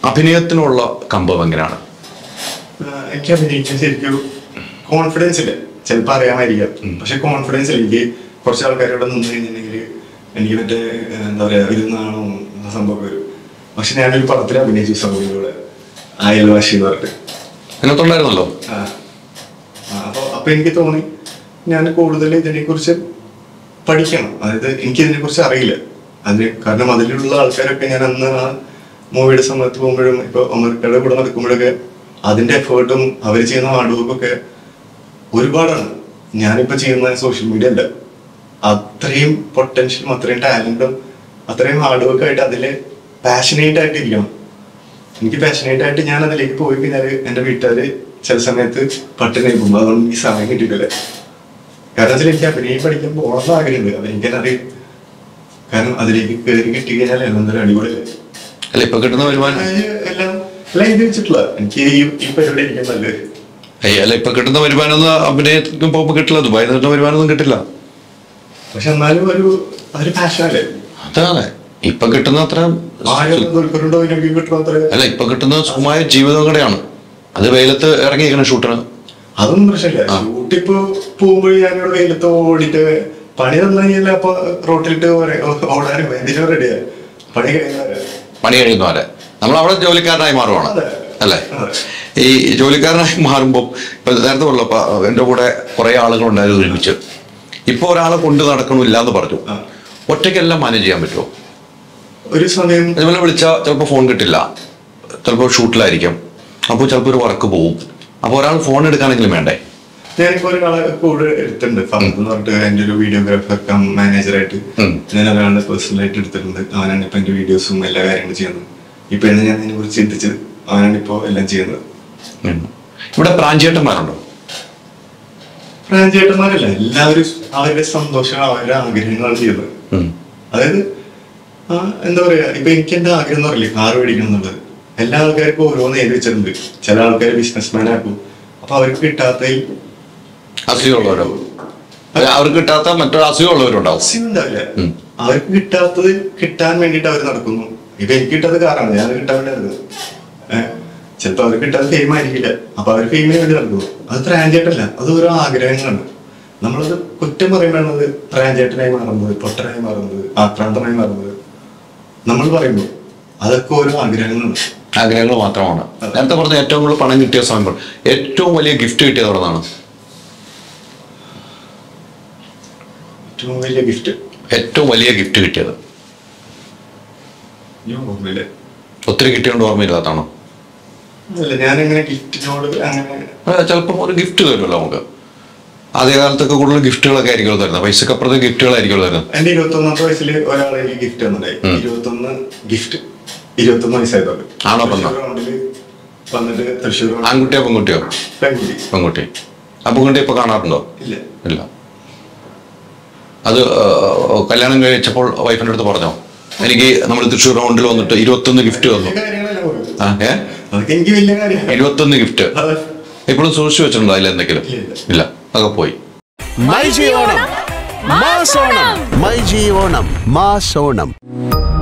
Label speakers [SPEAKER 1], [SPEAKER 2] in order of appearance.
[SPEAKER 1] അഭിനയത്തിനുള്ള കമ്പം എങ്ങനെയാണ്
[SPEAKER 2] ആഹ് എനിക്ക് അഭിനയിക്കാൻ ശരിക്കും കോൺഫിഡൻസ് ഇല്ല ചിലപ്പോൾ അറിയാമായിരിക്കാം പക്ഷെ കോൺഫിഡൻസ് ഇല്ല എനിക്ക് കുറച്ച് ആൾക്കാരോട് നിന്ന് കഴിഞ്ഞിട്ടുണ്ടെങ്കിൽ എനിക്ക് മറ്റേ ആഹ് എന്താ പറയാ ഇരുന്നാണോ സംഭവം വരും പക്ഷെ ഞാനൊരു പടത്തിൽ അഭിനയിച്ചു സൗകര്യങ്ങളെ അയൽവാശി എന്ന് പറഞ്ഞിട്ട്
[SPEAKER 1] അതിനകത്തുണ്ടായിരുന്നല്ലോ
[SPEAKER 2] ആ. ആ, അപ്പൊ അപ്പൊ എനിക്ക് തോന്നി ഞാൻ കൂടുതൽ ഇതിനെ കുറിച്ച് പഠിക്കണം അതായത് എനിക്ക് ഇതിനെ കുറിച്ച് അറിയില്ല അതിന് കാരണം അതിലുള്ള ആൾക്കാരൊക്കെ ഞാൻ അന്ന് ആ മൂവിയുടെ സമയത്ത് പോകുമ്പോഴും ഇപ്പൊ അമേരിക്കയുടെ കൂടെ നടക്കുമ്പോഴൊക്കെ അതിന്റെ എഫേർട്ടും അവർ ചെയ്യുന്ന ഹാർഡ് വർക്കൊക്കെ ഒരുപാടാണ് ഞാനിപ്പോ ചെയ്യുന്ന സോഷ്യൽ മീഡിയ അല്ല അത്രയും പൊട്ടൻഷ്യലും അത്രയും ടാലന്റും അത്രയും ഹാർഡ് വർക്ക് ആയിട്ട് അതില് പാഷനേറ്റ് ആയിട്ട് ഇരിക്കണം എനിക്ക് പാഷനേറ്റ് ആയിട്ട് ഞാൻ അതിലേക്ക് പോയി കഴിഞ്ഞാൽ എന്റെ വീട്ടുകാര് ചില സമയത്ത് പട്ടിണി പോകും അതുകൊണ്ട് എനിക്ക് സമയം കിട്ടിയിട്ടില്ല കാരണം വെച്ചാൽ എനിക്ക് അഭിനയം പഠിക്കാൻ പോകണമെന്ന് ആഗ്രഹമുണ്ട് അഭിനയിക്കാൻ അറിയും കാരണം അതിലേക്ക് കയറി കിട്ടി കഴിഞ്ഞാൽ എന്തൊരു അടിപൊളിയല്ലേ
[SPEAKER 1] അല്ല ഇപ്പൊ കിട്ടുന്ന വരുമാനം
[SPEAKER 2] അത് എല്ലാം എല്ലാം എഴുതി വെച്ചിട്ടില്ല എനിക്ക് ഈ ഈ പരിപാടി ഇരിക്കാൻ നല്ലത്
[SPEAKER 1] ഏയ് അല്ല ഇപ്പൊ കിട്ടുന്ന വരുമാനം ഒന്നും അഭിനയത്തിന് പോകുമ്പോ കിട്ടില്ല ദുബായിൽ നിന്ന് കിട്ടുന്ന വരുമാനം ഒന്നും കിട്ടില്ല
[SPEAKER 2] പക്ഷെ എന്നാലും ഒരു അതൊരു പാഷനല്ലേ
[SPEAKER 1] അതാണ് ഇപ്പൊ കിട്ടുന്ന അത്ര
[SPEAKER 2] ആയിരം ദുൽഖറുണ്ടോ എനിക്ക് കിട്ടണ അത്ര
[SPEAKER 1] അല്ല ഇപ്പൊ കിട്ടുന്ന സുഖമായ ജീവിതം കൂടെയാണ് അത് വെയിലത്ത് ഇറങ്ങിയിരിക്കണം ഷൂട്ടർ
[SPEAKER 2] അതൊന്നും പ്രശ്നമില്ല ഷൂട്ടിപ്പോ പോകുമ്പോഴേ ഞാനിവിടെ വെയിലത്ത് ഓടിയിട്ട് പണി തന്നു കഴിഞ്ഞാൽ അപ്പൊ റോട്ടിലിട്ട് ഓടാനും എന്തിനും റെഡിയാ പണി കഴിഞ്ഞാൽ
[SPEAKER 1] പണി കഴിയുന്നവരെ നമ്മൾ അവിടെ ജോലിക്കാരനായി മാറുവാണ്
[SPEAKER 2] അതെ.
[SPEAKER 1] അല്ലേ
[SPEAKER 2] അതെ.
[SPEAKER 1] ഈ ജോലിക്കാരനായി മാറുമ്പോൾ ഇപ്പൊ നേരത്തെ പറഞ്ഞല്ലോ എന്റെ കൂടെ കുറെ ആളുകൾ ഉണ്ടായിരുന്നു ഒരുമിച്ച് ഇപ്പൊ ഒരാളെ കൊണ്ട് നടക്കണില്ല എന്ന് പറഞ്ഞു
[SPEAKER 2] ആ.
[SPEAKER 1] ഒറ്റയ്ക്കെല്ലാം മാനേജ് ചെയ്യാൻ പറ്റുമോ
[SPEAKER 2] ഒരു സമയം
[SPEAKER 1] അതുപോലെ വിളിച്ചാൽ ചിലപ്പോൾ ഫോൺ കിട്ടില്ല ചിലപ്പോൾ ഷൂട്ടിലായിരിക്കും അപ്പോൾ ചിലപ്പോൾ ഒരു വർക്ക് പോവും അപ്പോൾ ഒരാൾ ഫോൺ എടുക്കാനെങ്കിലും വേണ്ടേ
[SPEAKER 2] ഞാനിപ്പോ ഒരാളെ കൂടെ എടുത്തിട്ടുണ്ട് ഫഹദ് എന്ന് പറഞ്ഞിട്ട് എന്റെ ഒരു വീഡിയോഗ്രാഫർ കം മാനേജറായിട്ട്
[SPEAKER 1] ഉം.
[SPEAKER 2] ഞാൻ ഒരാളുടെ പേഴ്സണലായിട്ട് എടുത്തിട്ടുണ്ട് അവനാണ് ഇപ്പൊ എന്റെ വീഡിയോസും എല്ലാ കാര്യങ്ങളും ചെയ്യുന്നത് ഇപ്പൊ എന്ന് ഞാൻ ഇതിനെ കുറിച്ച് ചിന്തിച്ചത് അവനാണ് ഇപ്പോ എല്ലാം ചെയ്യുന്നത്
[SPEAKER 1] ഉം. ഇവിടെ പ്രാഞ്ചേട്ടന്മാരുണ്ടോ
[SPEAKER 2] പ്രാഞ്ചേട്ടന്മാരല്ല എല്ലാവരും അവരുടെ സന്തോഷം അവരുടെ ആഗ്രഹങ്ങളാണ് ചെയ്യുന്നത്
[SPEAKER 1] ഉം.
[SPEAKER 2] അതായത് ആ, എന്താ പറയാ ഇപ്പൊ എനിക്ക് എന്റെ ആഗ്രഹം എന്ന് പറയില്ലേ കാർ മേടിക്കണം എന്നുള്ളത് എല്ലാ ആൾക്കാർക്കും ഓരോന്ന് എഴുതി വെച്ചിട്ടുണ്ട് ചില ആൾക്കാർ ബിസിനസ്മാൻ ആക്കും അപ്പൊ അവർക്ക് കിട്ടാത്തതിൽ
[SPEAKER 1] അസുഖമുള്ളവരോ അല്ല, അവർക്ക് കിട്ടാത്ത മറ്റൊരു അസുഖമുള്ളവരുണ്ടാവും
[SPEAKER 2] ആവശ്യം ഉണ്ടാവില്ല
[SPEAKER 1] ഉം.
[SPEAKER 2] അവർക്ക് കിട്ടാത്തത് കിട്ടാൻ വേണ്ടിട്ട് അവർ നടക്കുന്നു ഇപ്പൊ എനിക്ക് കിട്ടാത്ത കാറാണ് ഞാൻ കിട്ടാൻ വേണ്ടി നടക്കുന്നത് ഏഹ് ചിലപ്പോ അവർക്ക് കിട്ടാത്ത ഫെയിം ആയിരിക്കില്ല അപ്പൊ അവർ ഫെയിമിന് വേണ്ടി നടക്കുന്നു അത് ട്രാൻജേട്ടല്ല അത് ഓരോ ആഗ്രഹങ്ങളാണ് നമ്മളത് കുറ്റം പറയുമ്പോഴാണ് ട്രാൻജേട്ടനായി മാറുന്നത് പൊട്ടനായി മാറുന്നത് ആക്രാന്തനായി മാറുന്നത് നമ്മൾ പറയുമ്പോൾ അതൊക്കെ ഓരോ ആഗ്രഹങ്ങളാണ്
[SPEAKER 1] ആഗ്രഹങ്ങൾ മാത്രമാണ് നേരത്തെ പറഞ്ഞ ഏറ്റവും കൂടുതൽ പണം കിട്ടിയ സമയം പറ- ഏറ്റവും വലിയ ഗിഫ്റ്റ് കിട്ടിയത് അവിടെ നിന്നാണ്
[SPEAKER 2] ഏറ്റവും വലിയ ഗിഫ്റ്റ്
[SPEAKER 1] ഏറ്റവും വലിയ ഗിഫ്റ്റ് കിട്ടിയത്
[SPEAKER 2] ഓർമ്മയില്ല
[SPEAKER 1] ഒത്തിരി കിട്ടിയോണ്ട് ഓർമ്മയില്ലാത്താണോ
[SPEAKER 2] അല്ല ഞാനങ്ങനെ ഗിഫ്റ്റിനോട് അങ്ങനെ
[SPEAKER 1] ചിലപ്പം ഒരു ഗിഫ്റ്റ് തരുമല്ലോ നമുക്ക് ആദ്യകാലത്തൊക്കെ കൂടുതൽ ഗിഫ്റ്റുകളൊക്കെ ആയിരിക്കും തരുന്നത് പൈസക്ക് അപ്പുറത്തെ ഗിഫ്റ്റുകളായിരിക്കും തരുന്നത്
[SPEAKER 2] എന്റെ ഇരുപത്തി ഒന്നാമത്തെ വയസ്സിൽ ഒരാൾ എനിക്ക് ഗിഫ്റ്റ് തന്നിട്ടായി ഇരുപത്തി ഒന്ന് ഗിഫ്റ്റ് ഇരുപത്തി ഒന്ന് വയസ്സായതുകൊണ്ട്
[SPEAKER 1] ആണോ പെണ്ണോ?
[SPEAKER 2] റൗണ്ടില് വന്നിട്ട് തൃശ്ശൂർ round
[SPEAKER 1] ആൺകുട്ടിയോ പെൺകുട്ടിയോ
[SPEAKER 2] പെൺകുട്ടി
[SPEAKER 1] പെൺകുട്ടി ആ പെൺകുട്ടി ഇപ്പൊ കാണാറുണ്ടോ
[SPEAKER 2] ഇല്ല
[SPEAKER 1] ഇല്ല അത് ആ, കല്യാണം കഴിച്ചപ്പോൾ വൈഫിന്റെ അടുത്ത് പറഞ്ഞോ എനിക്ക് നമ്മൾ തൃശ്ശൂർ റൗണ്ടിൽ വന്നിട്ട് ഇരുപത്തൊന്ന് ഗിഫ്റ്റ് തന്നു
[SPEAKER 2] വലിയ കാര്യങ്ങളല്ല പോയത്.
[SPEAKER 1] ആ ഏ
[SPEAKER 2] അതൊക്കെ എനിക്ക് വലിയ കാര്യമാണ്
[SPEAKER 1] ഇരുപത്തൊന്ന് ഗിഫ്റ്റ്
[SPEAKER 2] അത്
[SPEAKER 1] ഇപ്പോഴും സൂക്ഷിച്ചു വെച്ചിട്ടുണ്ടോ അതിൽ എന്തെങ്കിലും
[SPEAKER 2] ഇല്ല.
[SPEAKER 1] ഇല്ല അതൊക്കെ പോയി
[SPEAKER 3] my G Onam mass Onam my G Onam mass Onam